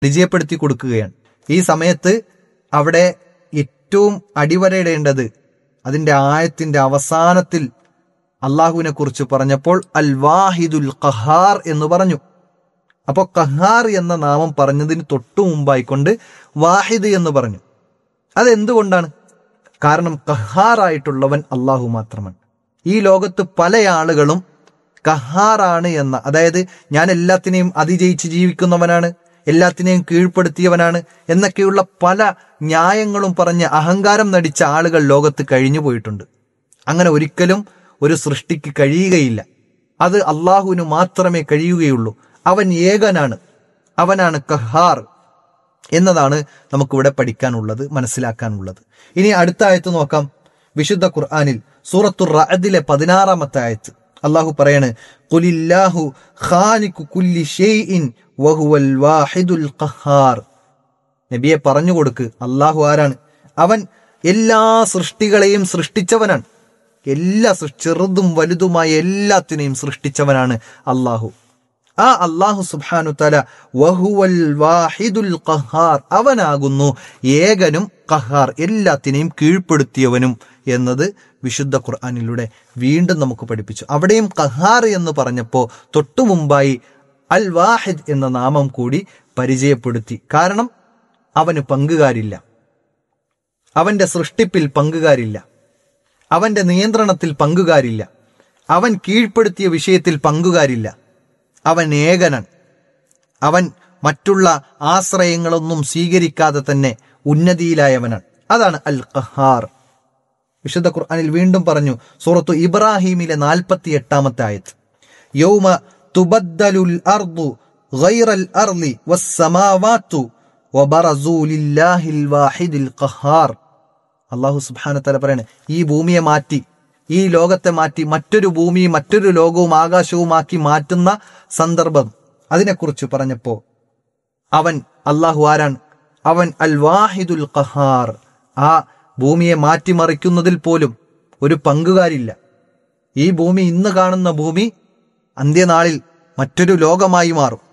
പരിചയപ്പെടുത്തി കൊടുക്കുകയാണ് ഈ സമയത്ത് അവിടെ ഏറ്റവും അടിവരയിടേണ്ടത് അതിന്റെ ആയത്തിന്റെ അവസാനത്തിൽ അള്ളാഹുവിനെ കുറിച്ച് പറഞ്ഞപ്പോൾ അൽ വാഹിദുൽ ഖഹാർ എന്ന് പറഞ്ഞു അപ്പോൾ ഖഹാർ എന്ന നാമം പറഞ്ഞതിന് തൊട്ടു മുമ്പായിക്കൊണ്ട് വാഹിദ് എന്ന് പറഞ്ഞു അതെന്തുകൊണ്ടാണ് കാരണം ഖഹാറായിട്ടുള്ളവൻ അള്ളാഹു മാത്രമാണ് ഈ ലോകത്ത് പല ആളുകളും ഖഹാറാണ് എന്ന അതായത് ഞാൻ എല്ലാത്തിനെയും അതിജയിച്ച് ജീവിക്കുന്നവനാണ് എല്ലാത്തിനെയും കീഴ്പ്പെടുത്തിയവനാണ് എന്നൊക്കെയുള്ള പല ന്യായങ്ങളും പറഞ്ഞ് അഹങ്കാരം നടിച്ച ആളുകൾ ലോകത്ത് കഴിഞ്ഞു പോയിട്ടുണ്ട് അങ്ങനെ ഒരിക്കലും ഒരു സൃഷ്ടിക്ക് കഴിയുകയില്ല അത് അള്ളാഹുവിന് മാത്രമേ കഴിയുകയുള്ളൂ അവൻ ഏകനാണ് അവനാണ് കഹാർ എന്നതാണ് നമുക്കിവിടെ പഠിക്കാനുള്ളത് മനസ്സിലാക്കാനുള്ളത് ഇനി അടുത്ത ആയത്ത് നോക്കാം വിശുദ്ധ ഖുർആാനിൽ സൂറത്തു റഅദിലെ പതിനാറാമത്തെ ആയത്ത് അള്ളാഹു പറയാണ് ഖുലില്ലാഹു ഖാലിഖു കുല്ലി ഷൈഇൻ വഹുവൽ വാഹിദുൽ ഖഹാർ നബിയെ പറഞ്ഞു കൊടുക്ക് അള്ളാഹു ആരാണ് അവൻ എല്ലാ സൃഷ്ടികളെയും സൃഷ്ടിച്ചവനാണ് എല്ലാ സൃഷ്ടി ചെറുതും വലുതുമായ എല്ലാത്തിനെയും സൃഷ്ടിച്ചവനാണ് അള്ളാഹു ആ അള്ളാഹു സുബ്ഹാനു തല വഹുവൽ വാഹിദുൽ ഖഹാർ അവനാകുന്നു ഏകനും ഖഹാർ എല്ലാത്തിനെയും കീഴ്പ്പെടുത്തിയവനും എന്നത് വിശുദ്ധ ഖുർആാനിലൂടെ വീണ്ടും നമുക്ക് പഠിപ്പിച്ചു അവിടെയും ഖഹാർ എന്ന് പറഞ്ഞപ്പോൾ തൊട്ടു മുമ്പായി അൽ വാഹിദ് എന്ന നാമം കൂടി പരിചയപ്പെടുത്തി കാരണം അവന് പങ്കുകാരില്ല അവന്റെ സൃഷ്ടിപ്പിൽ പങ്കുകാരില്ല അവന്റെ നിയന്ത്രണത്തിൽ പങ്കുകാരില്ല അവൻ കീഴ്പ്പെടുത്തിയ വിഷയത്തിൽ പങ്കുകാരില്ല അവൻ ഏകനാണ് അവൻ മറ്റുള്ള ആശ്രയങ്ങളൊന്നും സ്വീകരിക്കാതെ തന്നെ ഉന്നതിയിലായവനാണ് അതാണ് അൽ ഖഹാർ വിശുദ്ധ ഖുർആനിൽ വീണ്ടും പറഞ്ഞു സൂറത്തു ഇബ്രാഹിമിലെ നാൽപ്പത്തി എട്ടാമത്തെ ആയത്ത് യൗമ തുബദ്ദലുൽ അർദു ഗൈറൽ അർളി വസ്സമാവാത്തു വബറസൂ ലില്ലാഹിൽ വാഹിദിൽ ഖഹാർ അള്ളാഹു സുബ്ഹാന തല പറയാണ് ഈ ഭൂമിയെ മാറ്റി ഈ ലോകത്തെ മാറ്റി മറ്റൊരു ഭൂമി മറ്റൊരു ലോകവും ആകാശവുമാക്കി മാറ്റുന്ന സന്ദർഭം അതിനെക്കുറിച്ച് പറഞ്ഞപ്പോ അവൻ അള്ളാഹു ആരാണ് അവൻ അൽ വാഹിദുൽ ഖഹാർ ആ ഭൂമിയെ മാറ്റിമറിക്കുന്നതിൽ പോലും ഒരു പങ്കുകാരില്ല ഈ ഭൂമി ഇന്ന് കാണുന്ന ഭൂമി അന്ത്യനാളിൽ മറ്റൊരു ലോകമായി മാറും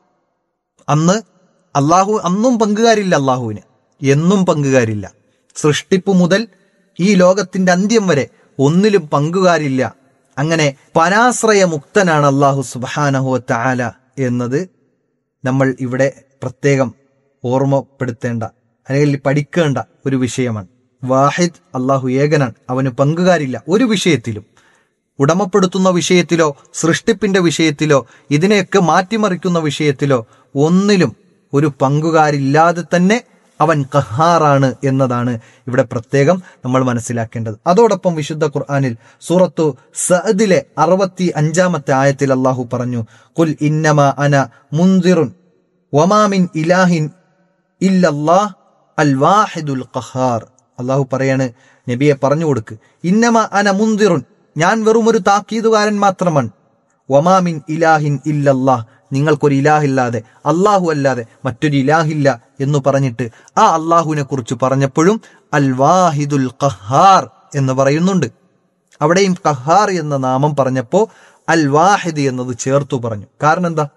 അന്ന് അള്ളാഹു അന്നും പങ്കുകാരില്ല അള്ളാഹുവിന് എന്നും പങ്കുകാരില്ല സൃഷ്ടിപ്പ് മുതൽ ഈ ലോകത്തിന്റെ അന്ത്യം വരെ ഒന്നിലും പങ്കുകാരില്ല അങ്ങനെ പരാശ്രയമുക്തനാണ് അള്ളാഹു സുബാനഹു താല എന്നത് നമ്മൾ ഇവിടെ പ്രത്യേകം ഓർമ്മപ്പെടുത്തേണ്ട അല്ലെങ്കിൽ പഠിക്കേണ്ട ഒരു വിഷയമാണ് വാഹിദ് അള്ളാഹു ഏകനാണ് അവന് പങ്കുകാരില്ല ഒരു വിഷയത്തിലും ഉടമപ്പെടുത്തുന്ന വിഷയത്തിലോ സൃഷ്ടിപ്പിന്റെ വിഷയത്തിലോ ഇതിനെയൊക്കെ മാറ്റിമറിക്കുന്ന വിഷയത്തിലോ ഒന്നിലും ഒരു പങ്കുകാരില്ലാതെ തന്നെ അവൻ കഹാറാണ് എന്നതാണ് ഇവിടെ പ്രത്യേകം നമ്മൾ മനസ്സിലാക്കേണ്ടത് അതോടൊപ്പം വിശുദ്ധ ഖുർആാനിൽ സൂറത്തു സഅദിലെ അറുപത്തി അഞ്ചാമത്തെ ആയത്തിൽ അള്ളാഹു പറഞ്ഞു കുൽ ഇന്നമ അന മുന്തിറുൻ വമാമിൻ ഇലാഹിൻ ഇല്ലല്ലാഹ് അൽ വാഹിദുൽ ഖഹാർ അള്ളാഹു പറയാണ് നബിയെ പറഞ്ഞു കൊടുക്ക് ഇന്നമ അന മുന്തിറുൻ ഞാൻ വെറും ഒരു താക്കീതുകാരൻ മാത്രമാണ് വമാമിൻ ഇലാഹിൻ ഇല്ലല്ലാഹ് നിങ്ങൾക്കൊരു ഇലാഹില്ലാതെ അള്ളാഹു അല്ലാതെ മറ്റൊരു ഇലാഹില്ല എന്ന് പറഞ്ഞിട്ട് ആ അള്ളാഹുവിനെ കുറിച്ച് പറഞ്ഞപ്പോഴും അൽ വാഹിദുൽ ഖഹാർ എന്ന് പറയുന്നുണ്ട് അവിടെയും ഖഹാർ എന്ന നാമം പറഞ്ഞപ്പോ അൽ വാഹിദ് എന്നത് ചേർത്തു പറഞ്ഞു കാരണം എന്താ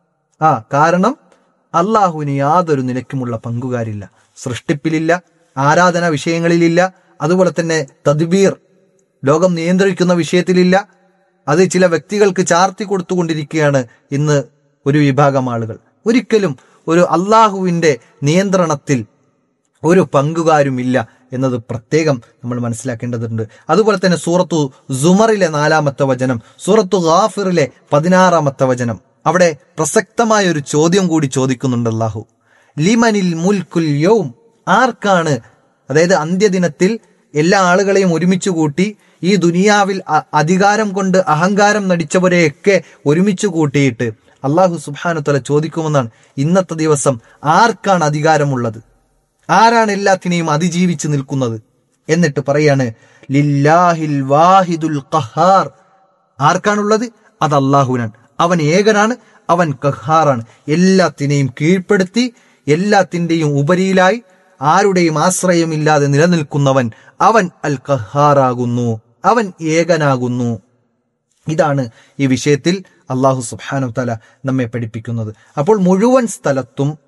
ആ കാരണം അള്ളാഹുവിന് യാതൊരു നിലയ്ക്കുമുള്ള പങ്കുകാരില്ല സൃഷ്ടിപ്പിലില്ല ആരാധന വിഷയങ്ങളിലില്ല അതുപോലെ തന്നെ തദ്ബീർ ലോകം നിയന്ത്രിക്കുന്ന വിഷയത്തിലില്ല അത് ചില വ്യക്തികൾക്ക് ചാർത്തി കൊടുത്തുകൊണ്ടിരിക്കുകയാണ് ഇന്ന് ഒരു വിഭാഗം ആളുകൾ ഒരിക്കലും ഒരു അള്ളാഹുവിന്റെ നിയന്ത്രണത്തിൽ ഒരു പങ്കുകാരുമില്ല എന്നത് പ്രത്യേകം നമ്മൾ മനസ്സിലാക്കേണ്ടതുണ്ട് അതുപോലെ തന്നെ സൂറത്തു സുമറിലെ നാലാമത്തെ വചനം സൂറത്തു ഗാഫിറിലെ പതിനാറാമത്തെ വചനം അവിടെ പ്രസക്തമായ ഒരു ചോദ്യം കൂടി ചോദിക്കുന്നുണ്ട് അള്ളാഹു ലിമനിൽ മുൽക്കുൽ യൗം ആർക്കാണ് അതായത് അന്ത്യദിനത്തിൽ എല്ലാ ആളുകളെയും ഒരുമിച്ച് കൂട്ടി ഈ ദുനിയാവിൽ അധികാരം കൊണ്ട് അഹങ്കാരം നടിച്ചവരെയൊക്കെ ഒരുമിച്ച് കൂട്ടിയിട്ട് അള്ളാഹു സുബാനുത്തല ചോദിക്കുമെന്നാണ് ഇന്നത്തെ ദിവസം ആർക്കാണ് അധികാരമുള്ളത് ആരാണ് എല്ലാത്തിനെയും അതിജീവിച്ച് നിൽക്കുന്നത് എന്നിട്ട് പറയാണ് ലില്ലാഹിൽ വാഹിദുൽ ഖഹാർ ആർക്കാണുള്ളത് അത് അള്ളാഹുവിനാണ് അവൻ ഏകനാണ് അവൻ കഹാറാണ് എല്ലാത്തിനെയും കീഴ്പ്പെടുത്തി എല്ലാത്തിന്റെയും ഉപരിയിലായി ആരുടെയും ആശ്രയമില്ലാതെ നിലനിൽക്കുന്നവൻ അവൻ അൽ കഹാറാകുന്നു അവൻ ഏകനാകുന്നു ഇതാണ് ഈ വിഷയത്തിൽ അള്ളാഹു സുബാനു തല നമ്മെ പഠിപ്പിക്കുന്നത് അപ്പോൾ മുഴുവൻ സ്ഥലത്തും